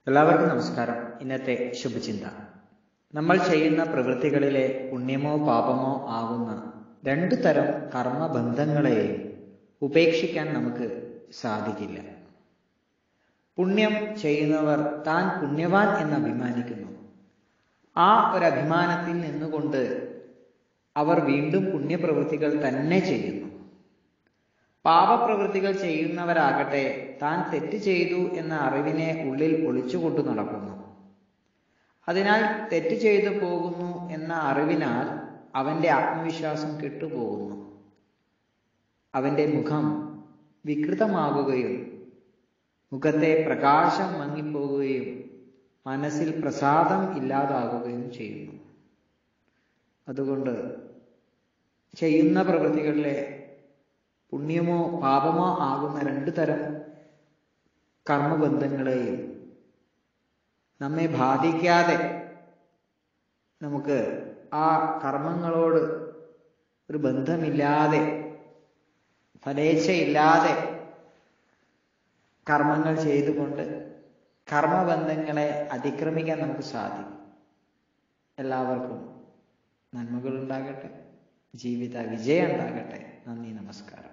എല്ലാവർക്കും നമസ്കാരം ഇന്നത്തെ ശുഭചിന്ത നമ്മൾ ചെയ്യുന്ന പ്രവൃത്തികളിലെ പുണ്യമോ പാപമോ ആകുന്ന രണ്ടു തരം കർമ്മബന്ധങ്ങളെയും ഉപേക്ഷിക്കാൻ നമുക്ക് സാധിക്കില്ല പുണ്യം ചെയ്യുന്നവർ താൻ പുണ്യവാൻ എന്ന് അഭിമാനിക്കുന്നു ആ ഒരു അഭിമാനത്തിൽ നിന്നുകൊണ്ട് അവർ വീണ്ടും പുണ്യപ്രവൃത്തികൾ തന്നെ ചെയ്യുന്നു പാപപ്രവൃത്തികൾ ചെയ്യുന്നവരാകട്ടെ താൻ തെറ്റ് ചെയ്തു എന്ന അറിവിനെ ഉള്ളിൽ ഒളിച്ചുകൊണ്ടു നടക്കുന്നു അതിനാൽ തെറ്റ് ചെയ്തു പോകുന്നു എന്ന അറിവിനാൽ അവന്റെ ആത്മവിശ്വാസം കെട്ടുപോകുന്നു അവന്റെ മുഖം വികൃതമാകുകയും മുഖത്തെ പ്രകാശം മങ്ങിപ്പോകുകയും മനസ്സിൽ പ്രസാദം ഇല്ലാതാകുകയും ചെയ്യുന്നു അതുകൊണ്ട് ചെയ്യുന്ന പ്രവൃത്തികളിലെ പുണ്യമോ പാപമോ ആകുന്ന രണ്ടു തരം കർമ്മബന്ധങ്ങളെയും നമ്മെ ബാധിക്കാതെ നമുക്ക് ആ കർമ്മങ്ങളോട് ഒരു ബന്ധമില്ലാതെ ഫലേച്ഛയില്ലാതെ കർമ്മങ്ങൾ ചെയ്തുകൊണ്ട് കർമ്മബന്ധങ്ങളെ അതിക്രമിക്കാൻ നമുക്ക് സാധിക്കും എല്ലാവർക്കും നന്മകൾ ഉണ്ടാകട്ടെ ജീവിത വിജയം ഉണ്ടാകട്ടെ നന്ദി നമസ്കാരം